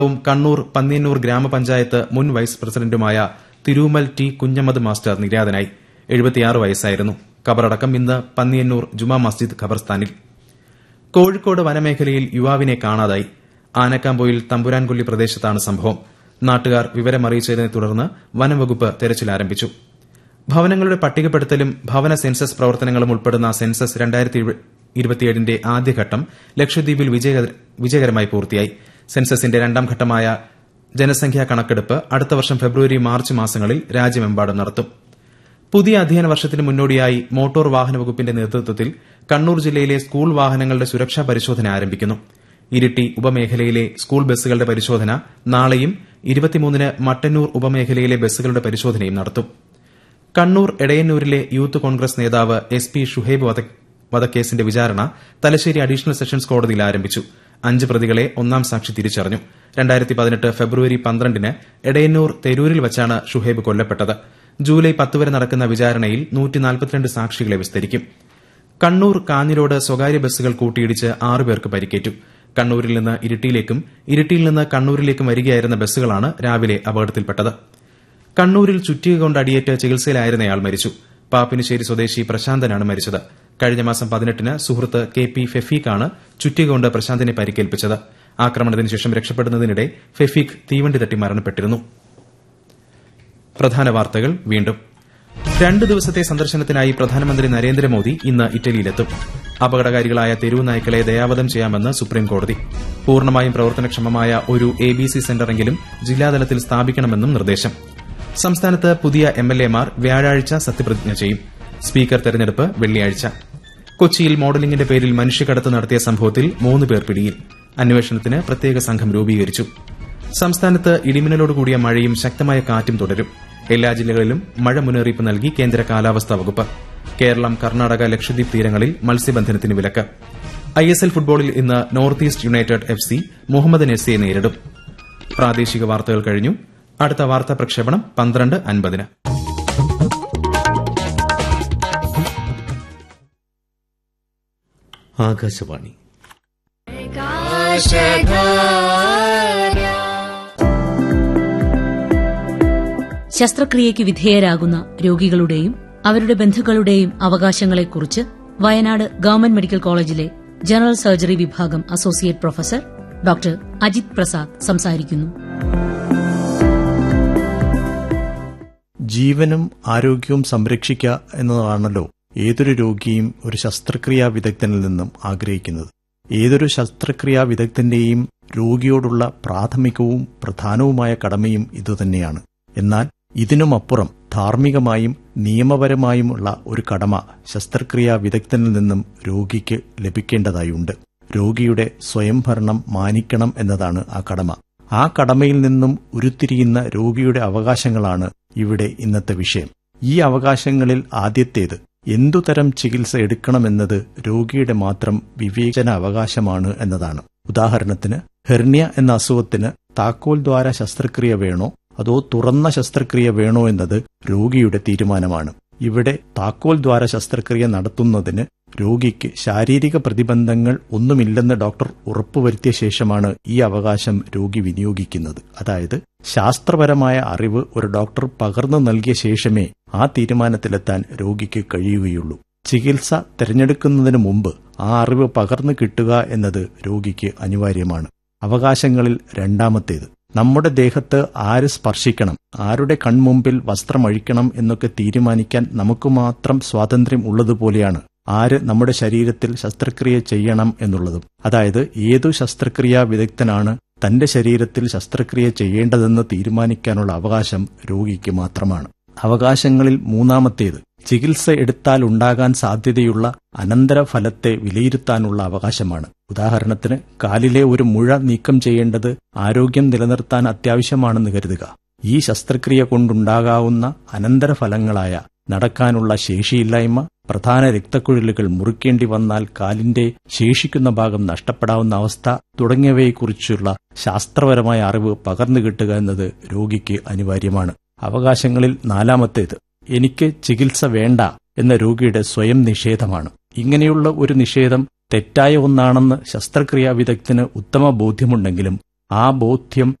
വും കണ്ണൂർ പന്ന്യന്നൂർ ഗ്രാമപഞ്ചായത്ത് മുൻ വൈസ് പ്രസിഡന്റുമായ തിരൂമൽ ടി കുഞ്ഞമ്മദ് മാസ്റ്റർ നിര്യാതനായി വയസ്സായിരുന്നു ഖബറടക്കം ഇന്ന് പന്ന്യന്നൂർ ജുമാ മസ്ജിദ് ഖബർസ്ഥാനിൽ കോഴിക്കോട് വനമേഖലയിൽ യുവാവിനെ കാണാതായി ആനക്കാംപൊയിൽ തമ്പുരാൻകൊല്ലി പ്രദേശത്താണ് സംഭവം നാട്ടുകാർ വിവരമറിയിച്ചതിനെ തുടർന്ന് വനംവകുപ്പ് തെരച്ചിൽ ആരംഭിച്ചു ഭവനങ്ങളുടെ പട്ടികപ്പെടുത്തലും ഭവന സെൻസസ് പ്രവർത്തനങ്ങളും ഉൾപ്പെടുന്ന സെൻസസ് ന്റെ ആദ്യഘട്ടം ലക്ഷദ്വീപിൽ വിജയകരമായി പൂർത്തിയായി സെൻസസിന്റെ രണ്ടാം ഘട്ടമായ ജനസംഖ്യാ കണക്കെടുപ്പ് അടുത്ത വർഷം ഫെബ്രുവരി മാർച്ച് മാസങ്ങളിൽ രാജ്യമെമ്പാടും നടത്തും പുതിയ അധ്യയന വർഷത്തിന് മുന്നോടിയായി മോട്ടോർ വാഹന വകുപ്പിന്റെ നേതൃത്വത്തിൽ കണ്ണൂർ ജില്ലയിലെ സ്കൂൾ വാഹനങ്ങളുടെ സുരക്ഷാ പരിശോധന ആരംഭിക്കുന്നു ഇരിട്ടി ഉപമേഖലയിലെ സ്കൂൾ ബസ്സുകളുടെ പരിശോധന നാളെയും ഇരുപത്തിമൂന്നിന് മട്ടന്നൂർ ഉപമേഖലയിലെ ബസ്സുകളുടെ പരിശോധനയും നടത്തും കണ്ണൂർ എടയന്നൂരിലെ യൂത്ത് കോൺഗ്രസ് നേതാവ് എസ് പി ഷുഹൈബ് വധക്കേസിന്റെ വിചാരണ തലശ്ശേരി അഡീഷണൽ സെഷൻസ് കോടതിയിൽ ആരംഭിച്ചു അഞ്ച് പ്രതികളെ ഒന്നാം സാക്ഷി തിരിച്ചറിഞ്ഞു ഫെബ്രുവരി പന്ത്രണ്ടിന് എടയന്നൂർ തെരൂരിൽ വച്ചാണ് ഷുഹൈബ് കൊല്ലപ്പെട്ടത് ജൂലൈ പത്ത് വരെ നടക്കുന്ന വിചാരണയിൽ സാക്ഷികളെ വിസ്തരിക്കും കണ്ണൂർ കാഞ്ഞിരോട് സ്വകാര്യ ബസ്സുകൾ കൂട്ടിയിടിച്ച് ആറുപേർക്ക് പരിക്കേറ്റു കണ്ണൂരിൽ നിന്ന് ഇരിട്ടിയിലേക്കും ഇരിട്ടിയിൽ നിന്ന് കണ്ണൂരിലേക്കും വരികയായിരുന്ന ബസ്സുകളാണ് രാവിലെ അപകടത്തിൽപ്പെട്ടത് കണ്ണൂരിൽ ചുറ്റിക കൊണ്ട് അടിയേറ്റ് ചികിത്സയിലായിരുന്നയാൾ മരിച്ചു പാപ്പിനിശ്ശേരി സ്വദേശി പ്രശാന്തനാണ് മരിച്ചത് കഴിഞ്ഞ മാസം പതിനെട്ടിന് സുഹൃത്ത് കെ പി ഫെഫീഖാണ് ചുറ്റിക കൊണ്ട് പ്രശാന്തിനെ പരിക്കേൽപ്പിച്ചത് ആക്രമണത്തിന് ശേഷം രക്ഷപ്പെടുന്നതിനിടെ ഫെഫീഖ് തീവണ്ടി തട്ടി മരണപ്പെട്ടിരുന്നു പ്രധാന വാർത്തകൾ വീണ്ടും രണ്ട് ദിവസത്തെ സന്ദർശനത്തിനായി പ്രധാനമന്ത്രി നരേന്ദ്രമോദി ഇന്ന് ഇറ്റലിയിലെത്തും അപകടകാരികളായ തെരുവ് നായ്ക്കളെ ദയാവധം ചെയ്യാമെന്ന് സുപ്രീംകോടതി പൂർണ്ണമായും പ്രവർത്തനക്ഷമമായ ഒരു എ ബി സി സെന്ററെങ്കിലും ജില്ലാതലത്തിൽ സ്ഥാപിക്കണമെന്നും നിർദ്ദേശം സംസ്ഥാനത്ത് പുതിയ എംഎൽഎമാർ വ്യാഴാഴ്ച സത്യപ്രതിജ്ഞ ചെയ്യും സ്പീക്കർ തെരഞ്ഞെടുപ്പ് വെള്ളിയാഴ്ച കൊച്ചിയിൽ മോഡലിംഗിന്റെ പേരിൽ മനുഷ്യക്കടത്ത് നടത്തിയ സംഭവത്തിൽ മൂന്ന് പേർ പിടിയിൽ അന്വേഷണത്തിന് പ്രത്യേക സംഘം രൂപീകരിച്ചു സംസ്ഥാനത്ത് ഇടിമിന്നലോടുകൂടിയ മഴയും ശക്തമായ കാറ്റും തുടരും എല്ലാ ജില്ലകളിലും മഴ മുന്നറിയിപ്പ് നൽകി കേന്ദ്ര കാലാവസ്ഥാ വകുപ്പ് കേരളം കർണാടക ലക്ഷദ്വീപ് തീരങ്ങളിൽ മത്സ്യബന്ധനത്തിന് വിലക്ക് ഐഎസ്എൽ ഫുട്ബോളിൽ ഇന്ന് north east united F C Mohammed നെസ്സിയെ നേരിടും പ്രാദേശിക വാർത്തകൾ കഴിഞ്ഞു അടുത്ത വാർത്താ പ്രക്ഷേപണം പന്ത്രണ്ട് അൻപതിന് ആകാശവാണി ശസ്ത്രക്രിയയ്ക്ക് വിധേയരാകുന്ന രോഗികളുടെയും അവരുടെ ബന്ധുക്കളുടെയും അവകാശങ്ങളെക്കുറിച്ച് വയനാട് ഗവൺമെന്റ് മെഡിക്കൽ കോളേജിലെ ജനറൽ സർജറി വിഭാഗം associate professor doctor Ajith Prasad സംസാരിക്കുന്നു ജീവനും ആരോഗ്യവും സംരക്ഷിക്കുക എന്നതാണല്ലോ ഏതൊരു രോഗിയും ഒരു ശസ്ത്രക്രിയാ വിദഗ്ധനിൽ നിന്നും ആഗ്രഹിക്കുന്നത് ഏതൊരു ശസ്ത്രക്രിയാ വിദഗ്ധന്റെയും രോഗിയോടുള്ള പ്രാഥമികവും പ്രധാനവുമായ കടമയും ഇതുതന്നെയാണ് എന്നാൽ ഇതിനുമപ്പുറം ധാർമ്മികമായും നിയമപരമായുമുള്ള ഒരു കടമ ശസ്ത്രക്രിയാ വിദഗ്ധനിൽ നിന്നും രോഗിക്ക് ലഭിക്കേണ്ടതായുണ്ട് രോഗിയുടെ സ്വയംഭരണം മാനിക്കണം എന്നതാണ് ആ കടമ ആ കടമയിൽ നിന്നും ഉരുത്തിരിയുന്ന രോഗിയുടെ അവകാശങ്ങളാണ് ഇവിടെ ഇന്നത്തെ വിഷയം ഈ അവകാശങ്ങളിൽ ആദ്യത്തേത് എന്തുതരം ചികിത്സ എടുക്കണമെന്നത് രോഗിയുടെ മാത്രം വിവേചന അവകാശമാണ് എന്നതാണ് ഉദാഹരണത്തിന് ഹെർണിയ എന്ന അസുഖത്തിന് താക്കോൽ ദ്വാര ശസ്ത്രക്രിയ വേണോ അതോ തുറന്ന ശസ്ത്രക്രിയ വേണോ എന്നത് രോഗിയുടെ തീരുമാനമാണ് ഇവിടെ താക്കോൽ ദ്വാര ശസ്ത്രക്രിയ നടത്തുന്നതിന് രോഗിക്ക് ശാരീരിക പ്രതിബന്ധങ്ങൾ ഒന്നുമില്ലെന്ന് ഡോക്ടർ ഉറപ്പുവരുത്തിയ ശേഷമാണ് ഈ അവകാശം രോഗി വിനിയോഗിക്കുന്നത് അതായത് ശാസ്ത്രപരമായ അറിവ് ഒരു ഡോക്ടർ പകർന്നു നൽകിയ ശേഷമേ ആ തീരുമാനത്തിലെത്താൻ രോഗിക്ക് കഴിയുകയുള്ളൂ ചികിത്സ തിരഞ്ഞെടുക്കുന്നതിന് മുമ്പ് ആ അറിവ് പകർന്നു കിട്ടുക എന്നത് രോഗിക്ക് അനിവാര്യമാണ് അവകാശങ്ങളിൽ രണ്ടാമത്തേത് നമ്മുടെ ദേഹത്ത് ആര് സ്പർശിക്കണം ആരുടെ കൺമുമ്പിൽ വസ്ത്രമഴിക്കണം എന്നൊക്കെ തീരുമാനിക്കാൻ നമുക്ക് മാത്രം സ്വാതന്ത്ര്യം ഉള്ളതുപോലെയാണ് ആര് നമ്മുടെ ശരീരത്തിൽ ശസ്ത്രക്രിയ ചെയ്യണം എന്നുള്ളതും അതായത് ഏതു ശസ്ത്രക്രിയാ വിദഗ്ധനാണ് തന്റെ ശരീരത്തിൽ ശസ്ത്രക്രിയ ചെയ്യേണ്ടതെന്ന് തീരുമാനിക്കാനുള്ള അവകാശം രോഗിക്ക് മാത്രമാണ് അവകാശങ്ങളിൽ മൂന്നാമത്തേത് ചികിത്സ എടുത്താൽ ഉണ്ടാകാൻ സാധ്യതയുള്ള അനന്തരഫലത്തെ വിലയിരുത്താനുള്ള അവകാശമാണ് ഉദാഹരണത്തിന് കാലിലെ ഒരു മുഴ നീക്കം ചെയ്യേണ്ടത് ആരോഗ്യം നിലനിർത്താൻ അത്യാവശ്യമാണെന്ന് കരുതുക ഈ ശസ്ത്രക്രിയ കൊണ്ടുണ്ടാകാവുന്ന അനന്തരഫലങ്ങളായ നടക്കാനുള്ള ശേഷിയില്ലായ്മ പ്രധാന രക്തക്കുഴലുകൾ മുറിക്കേണ്ടി വന്നാൽ കാലിന്റെ ശേഷിക്കുന്ന ഭാഗം നഷ്ടപ്പെടാവുന്ന അവസ്ഥ തുടങ്ങിയവയെക്കുറിച്ചുള്ള ശാസ്ത്രപരമായ അറിവ് പകർന്നു കിട്ടുക എന്നത് രോഗിക്ക് അനിവാര്യമാണ് അവകാശങ്ങളിൽ നാലാമത്തേത് എനിക്ക് ചികിത്സ വേണ്ട എന്ന രോഗിയുടെ സ്വയം നിഷേധമാണ് ഇങ്ങനെയുള്ള ഒരു നിഷേധം തെറ്റായ ഒന്നാണെന്ന് ശസ്ത്രക്രിയാ വിദഗ്ധന് ഉത്തമ ബോധ്യമുണ്ടെങ്കിലും ആ ബോധ്യം